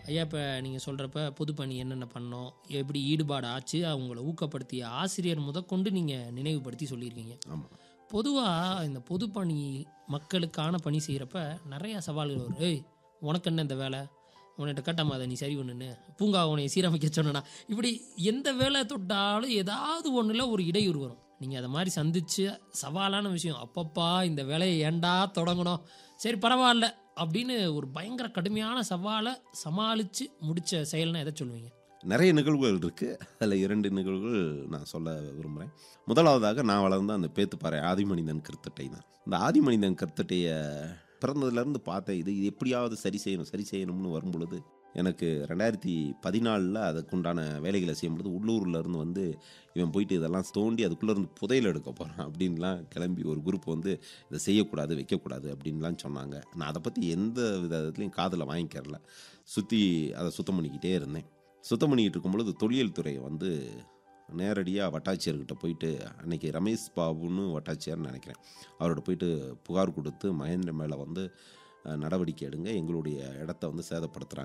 ஐயா இப்போ நீங்கள் சொல்கிறப்ப பொதுப்பணி என்னென்ன பண்ணோம் எப்படி ஈடுபாடு ஆச்சு அவங்கள ஊக்கப்படுத்திய ஆசிரியர் முதற்கொண்டு நீங்கள் நினைவுபடுத்தி சொல்லியிருக்கீங்க ஆமாம் பொதுவாக இந்த பொதுப்பணி மக்களுக்கான பணி செய்கிறப்ப நிறைய சவால்கள் வரும் ஏய் உனக்கு என்ன இந்த வேலை உன்கிட்ட கட்டாம அதை நீ சரி பண்ணுன்னு பூங்கா உன்னை சீரமைக்க சொன்னா இப்படி எந்த வேலை தொட்டாலும் ஏதாவது ஒன்றில் ஒரு இடையூறு வரும் நீங்கள் அதை மாதிரி சந்திச்சு சவாலான விஷயம் அப்பப்பா இந்த வேலையை ஏன்டா தொடங்கணும் சரி பரவாயில்ல அப்படின்னு ஒரு பயங்கர கடுமையான சவாலை சமாளித்து முடித்த செயல்னா எதை சொல்லுவீங்க நிறைய நிகழ்வுகள் இருக்குது அதில் இரண்டு நிகழ்வுகள் நான் சொல்ல விரும்புகிறேன் முதலாவதாக நான் வளர்ந்த அந்த பேத்துப்பாறை ஆதிமனிதன் கருத்தட்டை தான் இந்த ஆதிமனிதன் கருத்தட்டையை பிறந்ததுலேருந்து பார்த்தேன் இது இது எப்படியாவது சரி செய்யணும் சரி செய்யணும்னு வரும்பொழுது எனக்கு ரெண்டாயிரத்தி பதினாலில் அதுக்குண்டான வேலைகளை செய்யும்பொழுது உள்ளூர்ல இருந்து வந்து இவன் போயிட்டு இதெல்லாம் தோண்டி அதுக்குள்ளே இருந்து புதையல் எடுக்க போகிறான் அப்படின்லாம் கிளம்பி ஒரு குரூப் வந்து இதை செய்யக்கூடாது வைக்கக்கூடாது அப்படின்லாம் சொன்னாங்க நான் அதை பற்றி எந்த விதத்துலையும் காதில் வாங்கிக்கிறல சுற்றி அதை சுத்தம் பண்ணிக்கிட்டே இருந்தேன் சுத்தம் பண்ணிக்கிட்டு இருக்கும் பொழுது தொழில் துறை வந்து நேரடியாக வட்டாட்சியர்கிட்ட போயிட்டு அன்னைக்கு ரமேஷ் பாபுன்னு வட்டாட்சியர்னு நினைக்கிறேன் அவரோட போயிட்டு புகார் கொடுத்து மகேந்திர மேலே வந்து அஹ், நடவடிக்கை எடுங்க எங்களுடைய இடத்த வந்து சேதப்படுத்துகிறாங்க